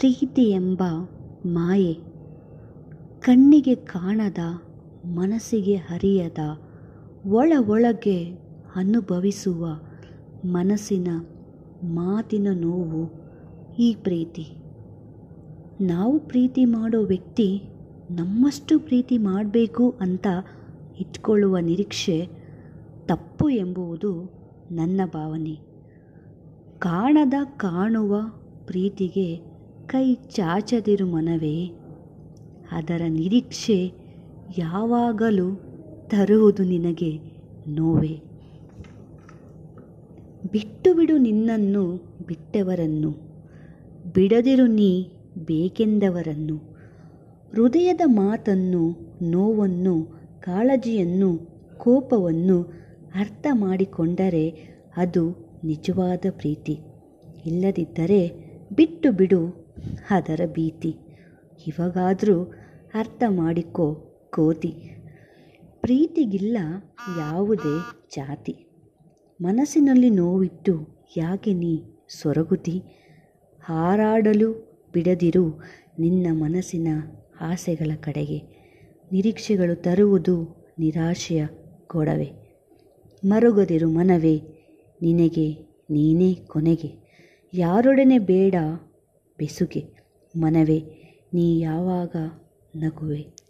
ಪ್ರೀತಿ ಎಂಬ ಮಾಯೆ ಕಣ್ಣಿಗೆ ಕಾಣದ ಮನಸ್ಸಿಗೆ ಹರಿಯದ ಒಳ ಒಳಗೆ ಅನುಭವಿಸುವ ಮನಸ್ಸಿನ ಮಾತಿನ ನೋವು ಈ ಪ್ರೀತಿ ನಾವು ಪ್ರೀತಿ ಮಾಡೋ ವ್ಯಕ್ತಿ ನಮ್ಮಷ್ಟು ಪ್ರೀತಿ ಮಾಡಬೇಕು ಅಂತ ಇಟ್ಕೊಳ್ಳುವ ನಿರೀಕ್ಷೆ ತಪ್ಪು ಎಂಬುವುದು ನನ್ನ ಭಾವನೆ ಕಾಣದ ಕಾಣುವ ಪ್ರೀತಿಗೆ ಕೈ ಚಾಚದಿರು ಮನವೇ ಅದರ ನಿರೀಕ್ಷೆ ಯಾವಾಗಲೂ ತರುವುದು ನಿನಗೆ ನೋವೇ ಬಿಟ್ಟು ಬಿಡು ನಿನ್ನನ್ನು ಬಿಟ್ಟವರನ್ನು ಬಿಡದಿರು ನೀ ಬೇಕೆಂದವರನ್ನು ಹೃದಯದ ಮಾತನ್ನು ನೋವನ್ನು ಕಾಳಜಿಯನ್ನು ಕೋಪವನ್ನು ಅರ್ಥ ಮಾಡಿಕೊಂಡರೆ ಅದು ನಿಜವಾದ ಪ್ರೀತಿ ಇಲ್ಲದಿದ್ದರೆ ಬಿಟ್ಟು ಬಿಡು ಅದರ ಭೀತಿ ಇವಾಗಾದರೂ ಅರ್ಥ ಮಾಡಿಕೋ ಕೋತಿ ಪ್ರೀತಿಗಿಲ್ಲ ಯಾವುದೇ ಜಾತಿ ಮನಸ್ಸಿನಲ್ಲಿ ನೋವಿಟ್ಟು ಯಾಕೆ ನೀ ಸೊರಗುತ್ತಿ ಹಾರಾಡಲು ಬಿಡದಿರು ನಿನ್ನ ಮನಸ್ಸಿನ ಆಸೆಗಳ ಕಡೆಗೆ ನಿರೀಕ್ಷೆಗಳು ತರುವುದು ನಿರಾಶೆಯ ಗೊಡವೆ ಮರುಗದಿರು ಮನವೇ ನಿನಗೆ ನೀನೇ ಕೊನೆಗೆ ಯಾರೊಡನೆ ಬೇಡ ಬೆಸುಗೆ ಮನವೇ ನೀ ಯಾವಾಗ ನಗುವೆ